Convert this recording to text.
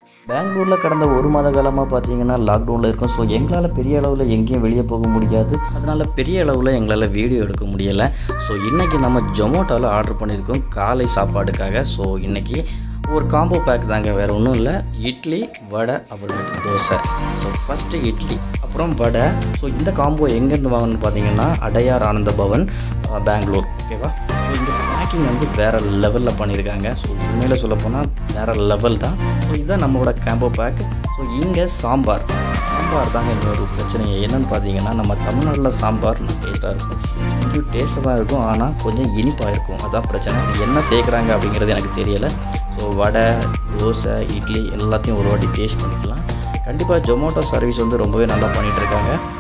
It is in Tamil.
பெங்களூரில் கடந்த ஒரு மாத காலமாக பார்த்தீங்கன்னா லாக்டவுனில் இருக்கும் ஸோ எங்களால் பெரிய அளவில் எங்கேயும் வெளியே போக முடியாது அதனால் பெரிய அளவில் எங்களால் வீடியோ எடுக்க முடியலை ஸோ இன்றைக்கி நம்ம ஜொமோட்டோவில் ஆர்டர் பண்ணியிருக்கோம் காலை சாப்பாடுக்காக ஸோ இன்றைக்கி ஒரு காம்போ பேக் தாங்க வேறு ஒன்றும் இல்லை இட்லி வடை அப்புறமேட்டு தோசை ஸோ ஃபஸ்ட்டு இட்லி அப்புறம் வடை ஸோ இந்த காம்போ எங்கேருந்து வாங்கணும்னு பார்த்தீங்கன்னா அடையார் ஆனந்த பவன் அஹ், பெங்களூர் ஓகேவா ஸோ இந்த பேக்கிங் வந்து வேறு லெவலில் பண்ணியிருக்காங்க ஸோ உண்மையில் சொல்லப்போனால் வேறு லெவல் தான் ஸோ இதுதான் நம்மளோட காம்போ பேக் ஸோ இங்கே சாம்பார் சாம்பார் தாங்க இன்னொரு பிரச்சனை என்னன்னு பார்த்தீங்கன்னா நம்ம தமிழ்நாட்டில் சாம்பார் டேஸ்ட்டாக இருக்கும் இங்கேயும் டேஸ்ட்டாக தான் இருக்கும் ஆனால் கொஞ்சம் இனிப்பாக இருக்கும் அதான் பிரச்சனை இது என்ன சேர்க்குறாங்க அப்படிங்கிறது எனக்கு தெரியலை ஸோ வடை தோசை இட்லி எல்லாத்தையும் ஒரு வாட்டி டேஸ்ட் பண்ணிக்கலாம் கண்டிப்பாக ஜொமேட்டோ சர்வீஸ் வந்து ரொம்பவே நல்லா பண்ணிகிட்டு இருக்காங்க